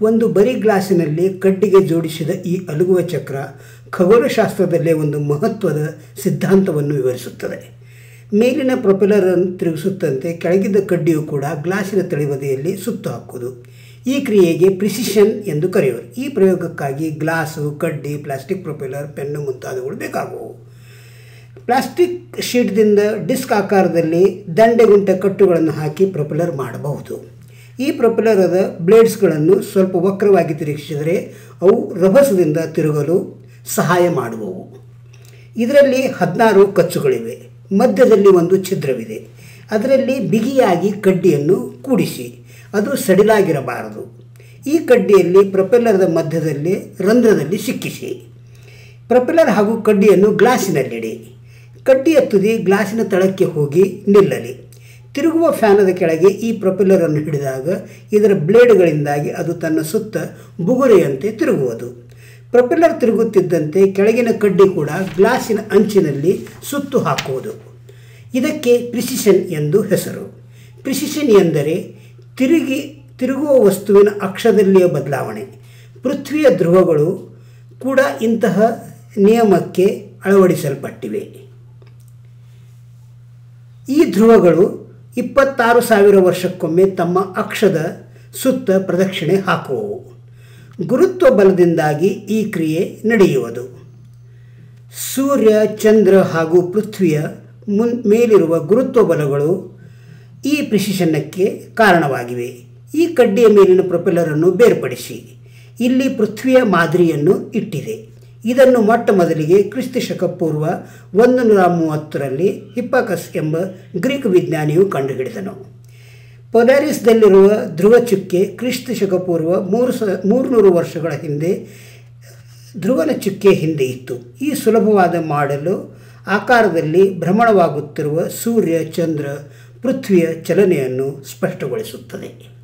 ಒಂದು ಬರಿ ಗ್ಲಾಸಿನಲ್ಲಿ ಕಡ್ಡಿಗೆ ಜೋಡಿಸಿದ ಈ ಅಲುಗುವ ಚಕ್ರ ಖಗೋಳಶಾಸ್ತ್ರದಲ್ಲೇ ಒಂದು ಮಹತ್ವದ ಸಿದ್ಧಾಂತವನ್ನು ವಿವರಿಸುತ್ತದೆ ಮೇಲಿನ ಪ್ರೊಪೆಲ್ಲರ್ ಅನ್ನು ತಿರುಗಿಸುತ್ತಂತೆ ಕೆಳಗಿದ್ದ ಕಡ್ಡಿಯು ಕೂಡ ಗ್ಲಾಸಿನ ತಳಿಬದಿಯಲ್ಲಿ ಸುತ್ತು ಹಾಕುವುದು ಈ ಕ್ರಿಯೆಗೆ ಪ್ರಿಸಿಷನ್ ಎಂದು ಕರೆಯುವರು ಈ ಪ್ರಯೋಗಕ್ಕಾಗಿ ಗ್ಲಾಸು ಕಡ್ಡಿ ಪ್ಲಾಸ್ಟಿಕ್ ಪ್ರೊಪೆಲ್ಲರ್ ಪೆನ್ನು ಮುಂತಾದವುಗಳು ಬೇಕಾಗುವು ಪ್ಲಾಸ್ಟಿಕ್ ಶೀಟ್ದಿಂದ ಡಿಸ್ಕ್ ಆಕಾರದಲ್ಲಿ ದಂಡೆಗುಂಟ ಕಟ್ಟುಗಳನ್ನು ಹಾಕಿ ಪ್ರೊಪೆಲ್ಲರ್ ಮಾಡಬಹುದು ಈ ಪ್ರೊಪೆಲ್ಲರದ ಬ್ಲೇಡ್ಸ್ಗಳನ್ನು ಸ್ವಲ್ಪ ವಕ್ರವಾಗಿ ತಿರುಗಿಸಿದರೆ ಅವು ರಭಸದಿಂದ ತಿರುಗಲು ಸಹಾಯ ಮಾಡುವವು ಇದರಲ್ಲಿ ಹದಿನಾರು ಕಚ್ಚುಗಳಿವೆ ಮಧ್ಯದಲ್ಲಿ ಒಂದು ಛಿದ್ರವಿದೆ ಅದರಲ್ಲಿ ಬಿಗಿಯಾಗಿ ಕಡ್ಡಿಯನ್ನು ಕೂಡಿಸಿ ಅದು ಸಡಿಲಾಗಿರಬಾರದು ಈ ಕಡ್ಡಿಯಲ್ಲಿ ಪ್ರೊಪೆಲ್ಲರ್ದ ಮಧ್ಯದಲ್ಲಿ ರಂಧ್ರದಲ್ಲಿ ಸಿಕ್ಕಿಸಿ ಪ್ರೊಪೆಲ್ಲರ್ ಹಾಗೂ ಕಡ್ಡಿಯನ್ನು ಗ್ಲಾಸಿನಲ್ಲಿಡಿ ಕಡ್ಡಿಯ ತುದಿ ಗ್ಲಾಸಿನ ತಳಕ್ಕೆ ಹೋಗಿ ನಿಲ್ಲಲಿ ತಿರುಗುವ ಫ್ಯಾನದ ಕೆಳಗೆ ಈ ಪ್ರೊಪೆಲ್ಲರನ್ನು ಹಿಡಿದಾಗ ಇದರ ಬ್ಲೇಡ್ಗಳಿಂದಾಗಿ ಅದು ತನ್ನ ಸುತ್ತ ಬುಗುರೆಯಂತೆ ತಿರುಗುವುದು ಪ್ರೊಪೆಲ್ಲರ್ ತಿರುಗುತ್ತಿದ್ದಂತೆ ಕೆಳಗಿನ ಕಡ್ಡಿ ಕೂಡ ಗ್ಲಾಸಿನ ಅಂಚಿನಲ್ಲಿ ಸುತ್ತು ಹಾಕುವುದು ಇದಕ್ಕೆ ಪ್ರಿಸಿಷನ್ ಎಂದು ಹೆಸರು ಪ್ರಿಸಿಷನ್ ಎಂದರೆ ತಿರುಗಿ ತಿರುಗುವ ವಸ್ತುವಿನ ಅಕ್ಷದಲ್ಲಿಯ ಬದಲಾವಣೆ ಪೃಥ್ವಿಯ ಧ್ರುವಗಳು ಕೂಡ ಇಂತಹ ನಿಯಮಕ್ಕೆ ಅಳವಡಿಸಲ್ಪಟ್ಟಿವೆ ಈ ಧ್ರುವಗಳು ಇಪ್ಪತ್ತಾರು ಸಾವಿರ ವರ್ಷಕ್ಕೊಮ್ಮೆ ತಮ್ಮ ಅಕ್ಷದ ಸುತ್ತ ಪ್ರದಕ್ಷಿಣೆ ಹಾಕುವವು ಗುರುತ್ವ ಬಲದಿಂದಾಗಿ ಈ ಕ್ರಿಯೆ ನಡೆಯುವುದು ಸೂರ್ಯ ಚಂದ್ರ ಹಾಗೂ ಪೃಥ್ವಿಯ ಮುನ್ ಮೇಲಿರುವ ಗುರುತ್ವ ಬಲಗಳು ಈ ಪ್ರಿಸಿಷನ್ನಕ್ಕೆ ಕಾರಣವಾಗಿವೆ ಈ ಕಡ್ಡಿಯ ಮೇಲಿನ ಪ್ರೊಪೆಲ್ಲರನ್ನು ಬೇರ್ಪಡಿಸಿ ಇಲ್ಲಿ ಪೃಥ್ವಿಯ ಮಾದರಿಯನ್ನು ಇಟ್ಟಿದೆ ಇದನ್ನು ಮೊಟ್ಟ ಮೊದಲಿಗೆ ಕ್ರಿಸ್ತ ಶಕ ಪೂರ್ವ ಒಂದು ನೂರ ಮೂವತ್ತರಲ್ಲಿ ಹಿಪ್ಪಕಸ್ ಎಂಬ ಗ್ರೀಕ್ ವಿಜ್ಞಾನಿಯು ಕಂಡುಹಿಡಿದನು ಪೊಲಾರಿಸ್ದಲ್ಲಿರುವ ಧ್ರುವ ಚುಕ್ಕೆ ಕ್ರಿಸ್ತ ಶಕ ಪೂರ್ವ ಮೂರು ಸ ಮೂರುನೂರು ವರ್ಷಗಳ ಹಿಂದೆ ಧ್ರುವನ ಚುಕ್ಕೆ ಹಿಂದೆ ಇತ್ತು ಈ ಸುಲಭವಾದ ಮಾಡಲು ಆಕಾರದಲ್ಲಿ ಭ್ರಮಣವಾಗುತ್ತಿರುವ ಸೂರ್ಯ ಚಂದ್ರ ಪೃಥ್ವಿಯ ಚಲನೆಯನ್ನು ಸ್ಪಷ್ಟಗೊಳಿಸುತ್ತದೆ